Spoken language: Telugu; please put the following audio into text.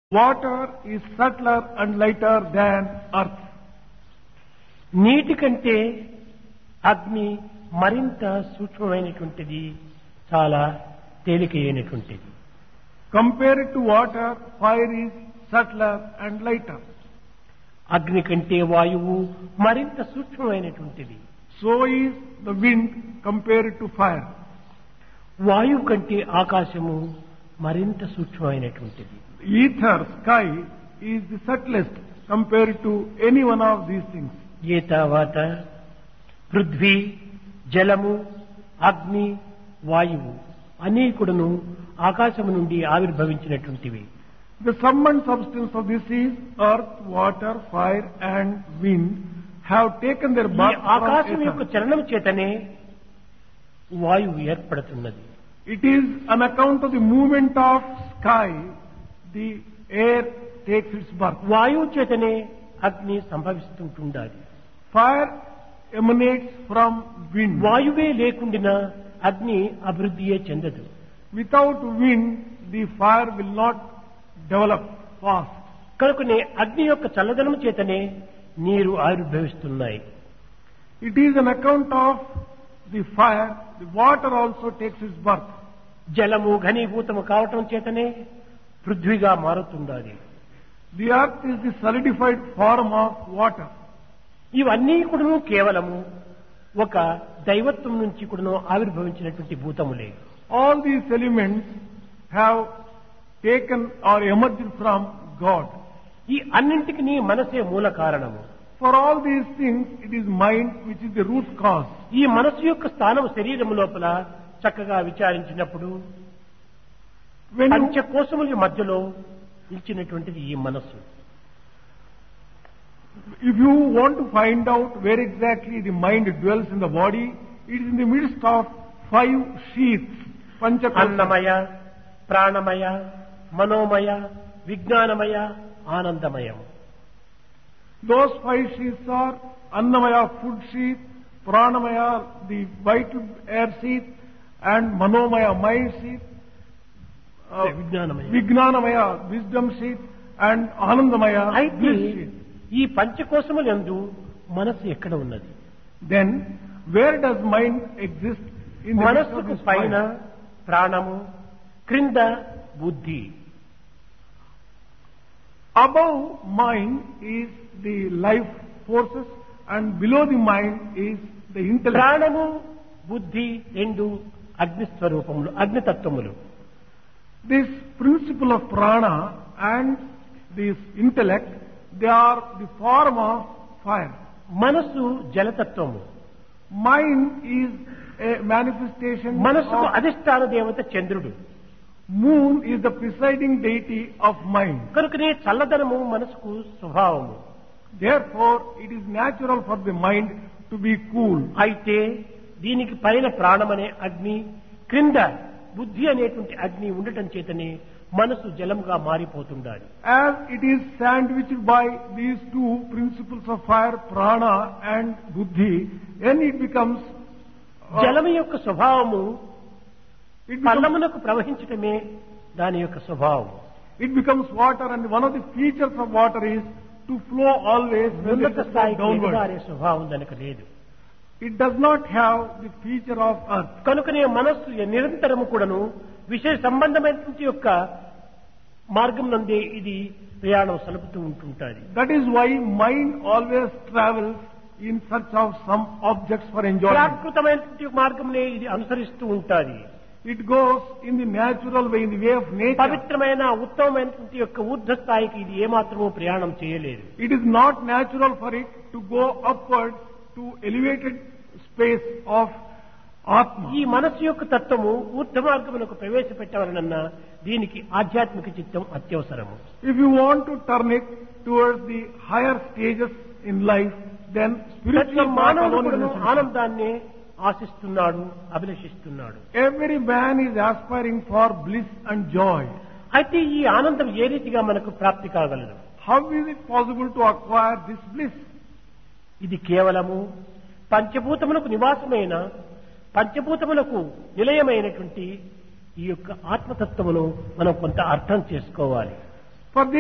Water is subtler and lighter than earth. నీటి కంటే అగ్ని మరింత సూక్ష్మమైనటువంటిది చాలా తేలికైనటువంటిది Compared to water, fire is subtler and lighter. అగ్ని కంటే వాయువు మరింత సూక్ష్మమైనటువంటిది So is the wind compared to fire. వాయువు కంటే ఆకాశము మరింత సూక్ష్మమైనటువంటిది Ether, sky, is the subtlest compared to any one of these things. ఏ తర్వాత పృథ్వీ జలము అగ్ని వాయువు అన్నీ కూడాను ఆకాశము నుండి ఆవిర్భవించినటువంటివి The sum and substance of this is earth, water, fire and wind have taken their ఈ birth ఆకాశం from యొక్క ether. చలనం చేతనే వాయువు ఏర్పడుతున్నది It is on account of the movement of sky, the air takes its birth. వాయువు చేతనే అగ్ని సంభవిస్తుంటుండాలి Fire emanates from wind. వాయువే లేకుండినా అగ్ని అభివృద్ధియే చెందదు Without wind, the fire will not develop fast. కనుకనే అగ్ని యొక్క చల్లదనం చేతనే నీరు ఆవిర్భవిస్తున్నాయి It is an account of the fire, the water also takes its birth. జలము ఘనీభూతము కావటం చేతనే పృథ్వీగా మారుతుండాలి The earth is the solidified form of water. ఇవన్నీ కూడాను కేవలము ఒక దైవత్వం నుంచి కూడాను ఆవిర్భవించినటువంటి భూతములే All these elements have taken or emerged from God. ఈ అన్నింటికి నీ మనసే మూల కారణము For all these things, it is mind which is the root cause. ఈ మనసు యొక్క స్థానం శరీరం లోపల చక్కగా విచారించినప్పుడు When you, పంచకోశముల మధ్యలో నిలిచినటువంటిది ఈ మనస్సు if you want to find out where exactly the mind dwells in the body, it is in the midst of five sheaths, panchakosha. అన్నమయ ప్రాణమయ మనోమయ విజ్ఞానమయ ఆనందమయం Those five sheaths are Annamaya food sheath, Pranamaya the vital air sheath, and Manomaya mind sheath, uh, విజ్ఞానమయ Vijnanamaya wisdom sheath, and Anandamaya అయితే bliss sheath. ఈ పంచకోశములందు మనస్సు ఎక్కడ ఉన్నది Then, where does mind exist in the midst of మనస్సుకు this పైన mind? ప్రాణము క్రింద బుద్ధి Above mind is the life forces, and below the mind is the intellect. ప్రాణము బుద్ధి రెండు అగ్నిస్వరూపములు అగ్నితత్వములు This principle of prana and this intellect, they are the form of fire. మనస్సు జలతత్వము Mind is a manifestation మనస్సుకు of అధిష్టాన దేవత చంద్రుడు moon is the presiding deity of mind. కనుకనే చల్లదనము మనసుకు స్వభావము Therefore, it is natural for the mind to be cool. అయితే దీనికి పైన ప్రాణమనే అగ్ని క్రింద బుద్ధి అనేటువంటి అగ్ని ఉండటం చేతనే మనసు జలముగా మారిపోతుండాలి As it is sandwiched by these two principles of fire, prana and buddhi, then it becomes uh, జలము యొక్క స్వభావము it becomes పల్లమునకు ప్రవహించటమే దాని యొక్క స్వభావం It becomes water and one of the features of water is to flow always when it ఉన్నత is స్థాయికి downward. ఎదుగారే స్వభావం దానికి లేదు It does not have the feature of earth. కనుకనే మనస్సు నిరంతరము కూడాను విషయ సంబంధమైనటువంటి యొక్క మార్గం నందే ఇది ప్రయాణం సలుపుతూ ఉంటుంటాది That is why mind always travels in search of some objects for enjoyment. ప్రాకృతమైనటువంటి మార్గంనే ఇది అనుసరిస్తూ ఉంటాది It goes in the natural way, in the way of nature. పవిత్రమైన ఉత్తమమైనటువంటి యొక్క ఊర్ధ స్థాయికి ఇది ఏమాత్రమూ ప్రయాణం చేయలేదు It is not natural for it to go upward to elevated space of ఈ Atma. మనస్సు యొక్క తత్వము ఊర్ధ మార్గమునకు ప్రవేశపెట్టవలనన్నా దీనికి ఆధ్యాత్మిక చిత్తం అత్యవసరము If you want to turn it towards the higher stages in life, then ప్రతి spiritual path మానవుడు alone is కూడాను essential. ఆనందాన్ని ఆశిస్తున్నాడు అభిలషిస్తున్నాడు Every man is aspiring for bliss and joy. అయితే ఈ ఆనందం ఏ రీతిగా మనకు ప్రాప్తి కాగలదు How is it possible to acquire this bliss? ఇది కేవలము పంచభూతములకు నివాసమైన పంచభూతములకు నిలయమైనటువంటి ఈ యొక్క ఆత్మతత్వమును మనం కొంత అర్థం చేసుకోవాలి For this